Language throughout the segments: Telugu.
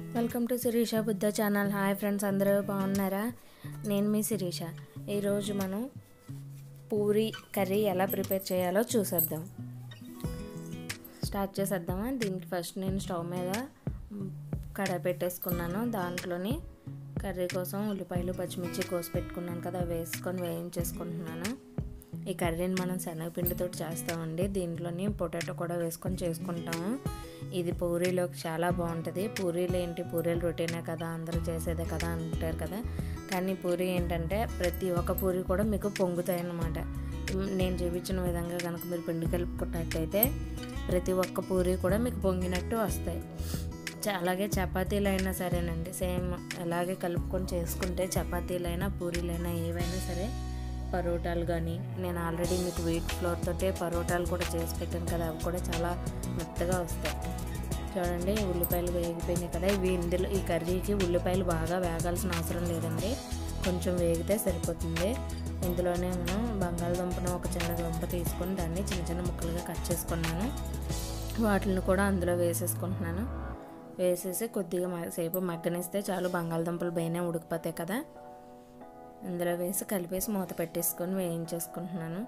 welcome to Sirisha Buddha channel hi friends అందరూ బాగున్నారా నేను మీ శిరీష ఈరోజు మనం పూరి కర్రీ ఎలా ప్రిపేర్ చేయాలో చూసేద్దాం స్టార్ట్ చేసేద్దామా దీనికి ఫస్ట్ నేను స్టవ్ మీద మ్, కడాయి పెట్టేసుకున్నాను దాంట్లోని కర్రీ కోసం ఉల్లిపాయలు పచ్చిమిర్చి కోసి పెట్టుకున్నాను కదా అవి వేసుకొని వేయించేసుకుంటున్నాను ఈ కర్రీని మనం శనగపిండితో చేస్తామండి దీంట్లోని పొటాటో కూడా వేసుకొని చేసుకుంటాము ఇది పూరీలోకి చాలా బాగుంటుంది పూరీలు ఏంటి పూరీలు రొటీనే కదా అందరూ చేసేదే కదా అంటారు కదా కానీ పూరీ ఏంటంటే ప్రతి ఒక్క పూరి కూడా మీకు పొంగుతాయి అన్నమాట నేను చూపించిన విధంగా కనుక మీరు పిండి కలుపుకున్నట్టయితే ప్రతి ఒక్క పూరి కూడా మీకు పొంగినట్టు వస్తాయి చ- అలాగే చపాతీలు అయినా సరేనండి సేమ్ అలాగే కలుపుకొని చేసుకుంటే చపాతీలైనా పూరీలైనా ఏవైనా సరే పరోటాలు కానీ నేను ఆల్రెడీ మీకు వీట్ ఫ్లోర్ తోటే పరోటాలు కూడా చేసి పెట్టాను కదా అవి కూడా చాలా మెత్తగా వస్తాయి చూడండి ఉల్లిపాయలు వేగిపోయినాయి కదా ఇవి ఇందులో ఈ కర్రీకి ఉల్లిపాయలు బాగా వేగాల్సిన అవసరం లేదండి కొంచెం వేగితే సరిపోతుంది ఇందులోనే మనం బంగాళదుంపను ఒక చిన్న దుంప తీసుకొని దాన్ని చిన్న చిన్న ముక్కలుగా కట్ చేసుకున్నాను వాటిని కూడా అందులో వేసేసుకుంటున్నాను వేసేసి కొద్దిగా మ- సేపు మగ్గనిస్తే చాలు బంగాళదుంపలు బయనే ఉడికిపోతాయి కదా ఇందులో వేసి కలిపేసి మూత పెట్టేసుకొని వేయించేసుకుంటున్నాను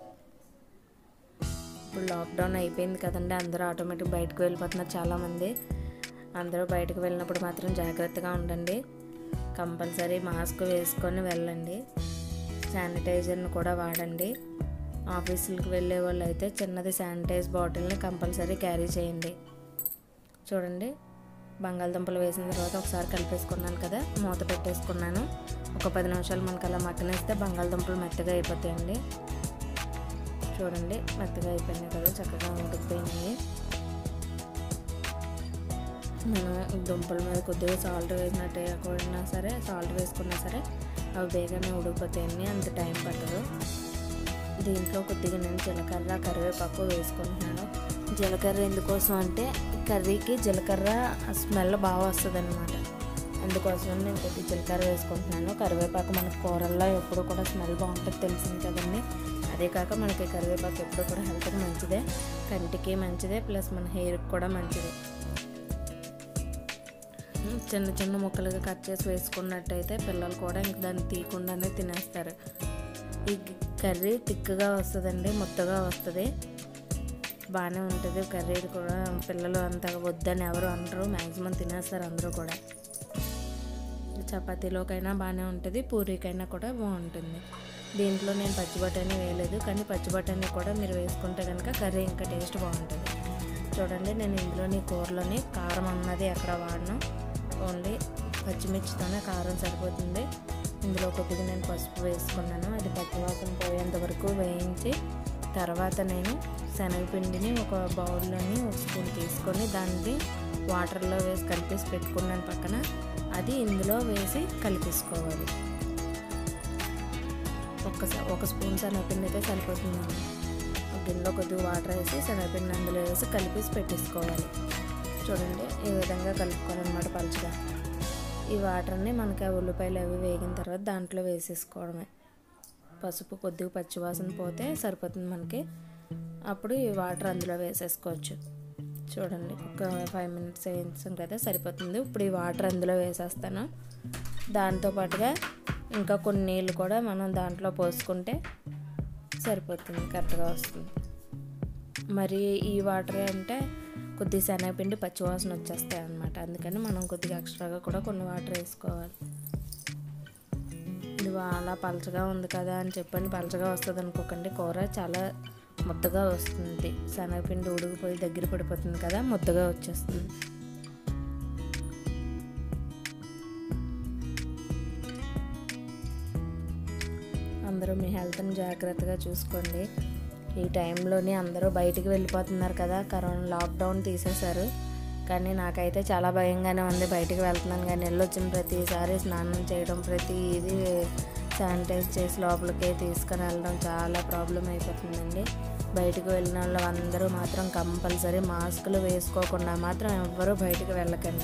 ఇప్పుడు లాక్డౌన్ అయిపోయింది కదండి అందరూ ఆటోమేటిక్ బయటకు వెళ్ళిపోతున్నారు చాలామంది అందరూ బయటకు వెళ్ళినప్పుడు మాత్రం జాగ్రత్తగా ఉండండి కంపల్సరీ మాస్క్ వేసుకొని వెళ్ళండి శానిటైజర్ని కూడా వాడండి ఆఫీసులకు వెళ్ళే వాళ్ళు అయితే చిన్నది శానిటైజ్ బాటిల్ని కంపల్సరీ క్యారీ చేయండి చూడండి బంగాళదుంపలు వేసిన తర్వాత ఒకసారి కలిపేసుకున్నాను కదా మూత పెట్టేసుకున్నాను ఒక పది నిమిషాలు మనకు అలా మగ్గనేస్తే బంగాళదుంపలు మెత్తగా అయిపోతాయండి చూడండి మెత్తగా అయిపోయినాయి కదా చక్కగా ఉడికిపోయినాయి మనం దుంపల మీద కొద్దిగా సాల్ట్ వేసినట్టు వేయకపోయినా సరే సాల్ట్ వేసుకున్నా సరే అవి బేగానే ఉడికిపోతాయండి అంత టైం పట్టదు దీంట్లో కొద్దిగా నేను జీలకర్ర కరివేపాకు వేసుకుంటున్నాను జీలకర్ర ఎందుకోసం అంటే కర్రీకి జీలకర్ర స్మెల్ బాగా వస్తుంది అనమాట అందుకోసం నేను కొద్దిగా జీలకర్ర వేసుకుంటున్నాను కరివేపాకు మనకు కూరల్లో ఎప్పుడు కూడా స్మెల్ బాగుంటుంది తెలిసింది కదండి అదే కాక మనకి కరివేపాకు ఎప్పుడు కూడా హెల్త్కి మంచిదే కంటికి మంచిదే ప్లస్ మన హెయిర్కి కూడా మంచిదే చిన్న చిన్న ముక్కలుగా కట్ చేసి వేసుకున్నట్టయితే పిల్లలు కూడా ఇంక దాన్ని తీయకుండానే తినేస్తారు ఈ కర్రీ తిక్కగా వస్తుందండి మొత్తగా వస్తుంది బాగానే ఉంటుంది కర్రీ కూడా పిల్లలు అంతగా వద్దని ఎవరు అనరు మ్యాక్సిమం తినేస్తారు అందరూ కూడా చపాతీలోకైనా బాగానే ఉంటుంది పూరీకైనా కూడా బాగుంటుంది దీంట్లో నేను పచ్చి బఠానీ వేయలేదు కానీ పచ్చి బఠానీ కూడా మీరు వేసుకుంటే కనుక కర్రీ ఇంకా టేస్ట్ బాగుంటుంది చూడండి నేను ఇందులోని కూరలోని కారం అన్నది ఎక్కడ వాడను ఓన్లీ పచ్చిమిర్చితోనే కారం సరిపోతుంది ఇందులో కొద్దిగా నేను పసుపు వేసుకున్నాను అది పచ్చివాసన పోయేంత వరకు వేయించి తర్వాత నేను శనగపిండిని ఒక బౌల్లోని ఒక స్పూన్ తీసుకొని దాన్ని వాటర్లో వేసి కలిపేసి పెట్టుకున్నాను పక్కన అది ఇందులో వేసి కలిపేసుకోవాలి ఒక ఒక స్పూన్ శనగపిండి అయితే సరిపోతుందండి ఒక గిన్నెలో కొద్దిగా వాటర్ వేసి శనగపిండి అందులో వేసి కలిపేసి పెట్టేసుకోవాలి చూడండి ఈ విధంగా కలుపుకోవాలన్నమాట పలుచగా ఈ వాటర్ని మనకి ఆ ఉల్లిపాయలు అవి వేగిన తర్వాత దాంట్లో వేసేసుకోవడమే పసుపు కొద్దిగా పచ్చివాసన పోతే సరిపోతుంది మనకి అప్పుడు ఈ వాటర్ అందులో వేసేసుకోవచ్చు చూడండి ఒక ఫైవ్ మినిట్స్ వేయించాం కదా సరిపోతుంది ఇప్పుడు ఈ వాటర్ అందులో వేసేస్తాను దాంతో పాటుగా ఇంకా కొన్ని నీళ్ళు కూడా మనం దాంట్లో పోసుకుంటే సరిపోతుంది కరెక్ట్గా వస్తుంది మరి ఈ వాటర్ అంటే కొద్దిగా శనగపిండి పచ్చివాసన వచ్చేస్తాయి అన్నమాట అందుకని మనం కొద్దిగా ఎక్స్ట్రాగా కూడా కొన్ని వాటర్ వేసుకోవాలి ఇది అలా పలచగా ఉంది కదా అని చెప్పని పలచగా వస్తుంది అనుకోకండి కూర చాలా ముద్దగా వస్తుంది శనగపిండి ఉడికిపోయి దగ్గర పడిపోతుంది కదా ముద్దగా వచ్చేస్తుంది అందరూ మీ హెల్త్ని జాగ్రత్తగా చూసుకోండి ఈ టైంలోనే అందరూ బయటికి వెళ్ళిపోతున్నారు కదా కరోనా లాక్డౌన్ తీసేశారు కానీ నాకైతే చాలా భయంగానే ఉంది బయటికి వెళ్తున్నాను కానీ వెళ్ళొచ్చిన ప్రతిసారి స్నానం చేయడం ప్రతి ఇది శానిటైజ్ చేసి లోపలికి తీసుకొని వెళ్ళడం చాలా ప్రాబ్లం అయిపోతుందండి బయటికి వెళ్ళిన వాళ్ళు అందరూ మాత్రం కంపల్సరీ మాస్కులు వేసుకోకుండా మాత్రం ఎవ్వరూ బయటికి వెళ్ళకండి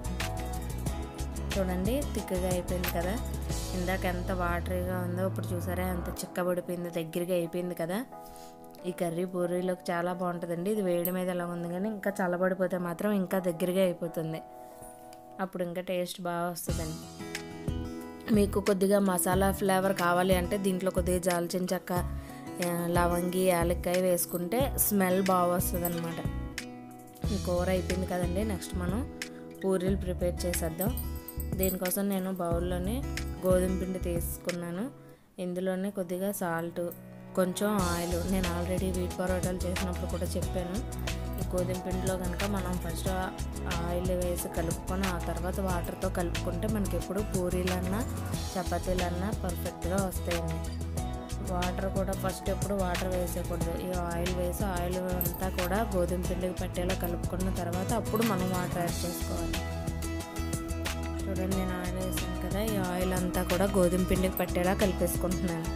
చూడండి తిక్కగా అయిపోయింది కదా ఇందాక ఎంత వాటరీగా ఉందో ఇప్పుడు చూసారా ఎంత చిక్కబడిపోయింది దగ్గరగా అయిపోయింది కదా ఈ కర్రీ పూరీలోకి చాలా బాగుంటుందండి ఇది వేడి మీద ఎలా ఉంది కానీ ఇంకా చల్లబడిపోతే మాత్రం ఇంకా దగ్గరగా అయిపోతుంది అప్పుడు ఇంకా టేస్ట్ బాగా వస్తుందండి మీకు కొద్దిగా మసాలా ఫ్లేవర్ కావాలి అంటే దీంట్లో కొద్దిగా దాల్చిన చెక్క ఆ, లవంగి యాలక్కాయ వేసుకుంటే స్మెల్ బాగా వస్తుంది అనమాట ఈ కూర అయిపోయింది కదండి నెక్స్ట్ మనం పూరీలు ప్రిపేర్ చేసేద్దాం దీనికోసం నేను బౌల్లోనే గోధుమ పిండి తీసుకున్నాను ఇందులోనే కొద్దిగా సాల్ట్ కొంచెం ఆయిల్ నేను ఆల్రెడీ వీట్ పరోటాలు చేసినప్పుడు కూడా చెప్పాను ఈ గోధుమ పిండిలో కనుక మనం ఫస్ట్ ఆయిల్ వేసి కలుపుకొని ఆ తర్వాత వాటర్తో కలుపుకుంటే మనకి ఎప్పుడు పూరీలన్నా చపాతీలన్నా పర్ఫెక్ట్గా వస్తాయండి వాటర్ కూడా ఫస్ట్ ఎప్పుడు వాటర్ వేసేయకూడదు ఈ ఆయిల్ వేసి ఆయిల్ అంతా కూడా గోధుమ పిండికి పట్టేలా కలుపుకున్న తర్వాత అప్పుడు మనం వాటర్ యాడ్ చేసుకోవాలి చూడండి నేను ఆయిల్ వేసాను కదా ఈ ఆయిల్ అంతా కూడా గోధుమ పిండికి పట్టేలా కలిపేసుకుంటున్నాను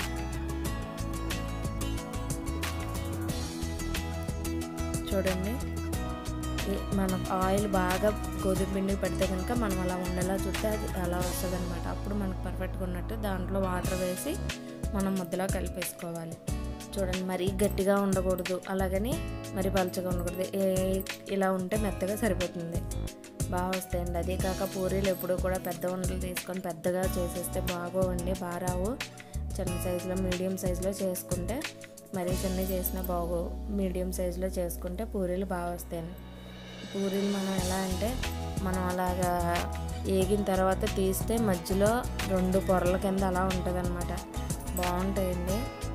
చూడండి ఈ- మన ఆయిల్ బాగా గోధుమ పిండికి పెడితే కనుక మనం అలా ఉండేలా చూస్తే అది అలా వస్తుంది అనమాట అప్పుడు మనకు పర్ఫెక్ట్గా ఉన్నట్టు దాంట్లో వాటర్ వేసి మనం ముద్దలా కలిపేసుకోవాలి చూడండి మరీ గట్టిగా ఉండకూడదు అలాగని మరి పలుచగా ఉండకూడదు ఏ- ఇలా ఉంటే మెత్తగా సరిపోతుంది బాగా వస్తాయండి అదే కాక పూరీలు ఎప్పుడు కూడా పెద్ద ఉండలు తీసుకొని పెద్దగా చేసేస్తే బాగోవండి బాగా రావు చిన్న సైజులో మీడియం సైజులో చేసుకుంటే మరీ చిన్న చేసినా బాగో మీడియం సైజులో చేసుకుంటే పూరీలు బాగా వస్తాయండి పూరీలు మనం ఎలా అంటే మనం అలాగా ఏగిన తర్వాత తీస్తే మధ్యలో రెండు పొరల కింద అలా ఉంటుంది అనమాట బాగుంటాయండి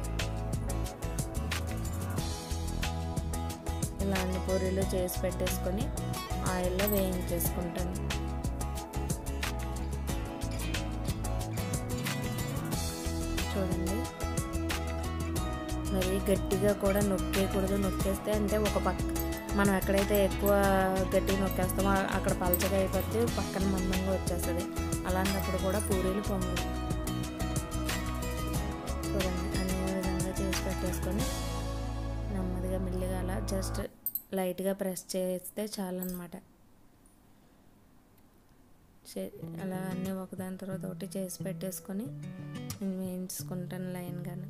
ఇలా అన్ని పూరీలు చేసి పెట్టేసుకొని ఆయిల్లో వేయించేసుకుంటాను చూడండి మరి గట్టిగా కూడా నొక్కేయకూడదు నొక్కేస్తే అంటే ఒక పక్క మనం ఎక్కడైతే ఎక్కువ గట్టిగా నొక్కేస్తామో ఆ- అక్కడ పలచగా అయిపోతే పక్కన మందంగా వచ్చేస్తుంది అలాంటప్పుడు కూడా పూరీలు పొంగదు చూడండి అన్ని విధంగా చేసి పెట్టేసుకొని నెమ్మదిగా మెల్లిగా అలా జస్ట్ లైట్గా ప్రెస్ చేస్తే చాలన్నమాట చే- అలా అన్నీ ఒకదాని తర్వాత ఒకటి చేసి పెట్టేసుకొని నేను వేయించుకుంటాను లైన్గానే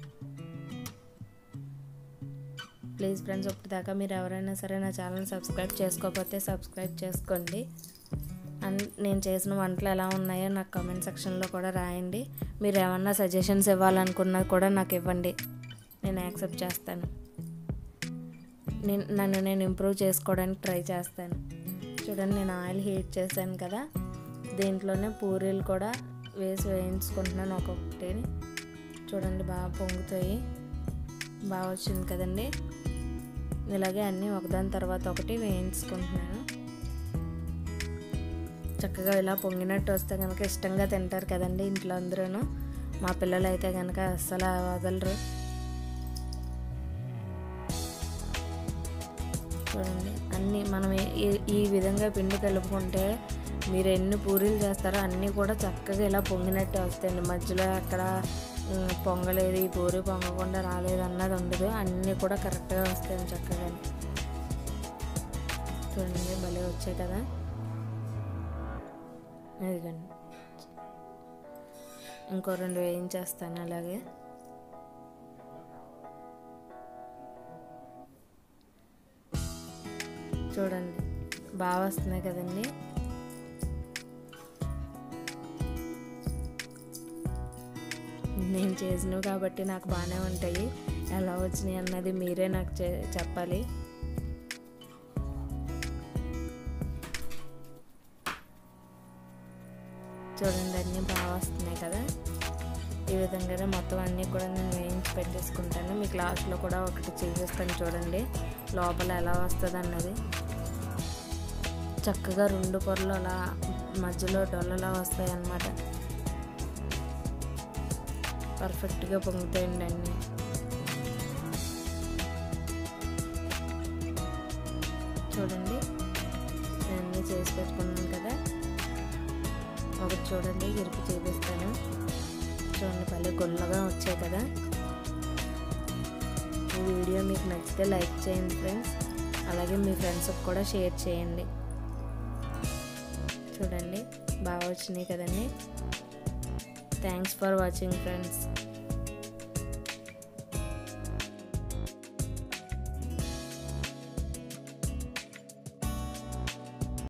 ప్లీజ్ ఫ్రెండ్స్ ఇప్పటిదాకా మీరు ఎవరైనా సరే నా ఛానల్ సబ్స్క్రైబ్ చేసుకోకపోతే సబ్స్క్రైబ్ చేసుకోండి అండ్ నేను చేసిన వంటలు ఎలా ఉన్నాయో నాకు కామెంట్ సెక్షన్లో కూడా రాయండి మీరు ఏమన్నా సజెషన్స్ ఇవ్వాలనుకున్నా కూడా నాకు ఇవ్వండి నేను యాక్సెప్ట్ చేస్తాను నేను నన్ను నేను ఇంప్రూవ్ చేసుకోవడానికి ట్రై చేస్తాను చూడండి నేను ఆయిల్ హీట్ చేశాను కదా దీంట్లోనే పూరీలు కూడా వేసి వేయించుకుంటున్నాను ఒక్కొక్కటి చూడండి బాగా పొంగుతాయి బాగా వచ్చింది కదండి ఇలాగే అన్నీ ఒకదాని తర్వాత ఒకటి వేయించుకుంటున్నాను చక్కగా ఇలా పొంగినట్టు వస్తే కనుక ఇష్టంగా తింటారు కదండి ఇంట్లో అందరూ మా పిల్లలు అయితే కనుక అస్సలు వదలరు చూడండి అన్నీ మనం ఏ- ఈ- ఈ విధంగా పిండి కలుపుకుంటే మీరు ఎన్ని పూరీలు చేస్తారో అన్నీ కూడా చక్కగా ఇలా పొంగినట్టు వస్తాయండి మధ్యలో అక్కడ ఉమ్, పొంగలేదు ఈ పూరి పొంగకుండా రాలేదు అన్నది ఉండదు అన్నీ కూడా కరెక్ట్గా వస్తాయి చక్కగా చూడండి భలే వచ్చాయి కదా ఇదిగండి ఇంకో రెండు వేయించేస్తాను అలాగే చూడండి బాగా వస్తున్నాయి కదండి నేను చేసినవి కాబట్టి నాకు బాగానే ఉంటాయి ఎలా వచ్చినాయి అన్నది మీరే నాకు చె- చెప్పాలి చూడండి అన్నీ బాగా వస్తున్నాయి కదా ఈ విధంగానే మొత్తం అన్నీ కూడా నేను వేయించి పెట్టేసుకుంటాను మీకు లాస్ట్లో కూడా ఒకటి చేసేస్తాను చూడండి లోపల ఎలా వస్తుంది అన్నది చక్కగా రెండు పొరలు అలా మధ్యలో డొల్లలా వస్తాయి అన్నమాట పర్ఫెక్ట్గా పొంగుతాయండి అన్నీ చూడండి నేను అన్నీ చేసి పెట్టుకున్నాను కదా ఒకటి చూడండి ఇరుకు చూపిస్తాను చూడండి భలే గుల్లగా వచ్చాయి కదా ఈ వీడియో మీకు నచ్చితే లైక్ చేయండి ఫ్రెండ్స్ అలాగే మీ ఫ్రెండ్స్కి కూడా షేర్ చేయండి చూడండి బాగా వచ్చినాయి కదండి థ్యాంక్స్ ఫర్ వాచింగ్ ఫ్రెండ్స్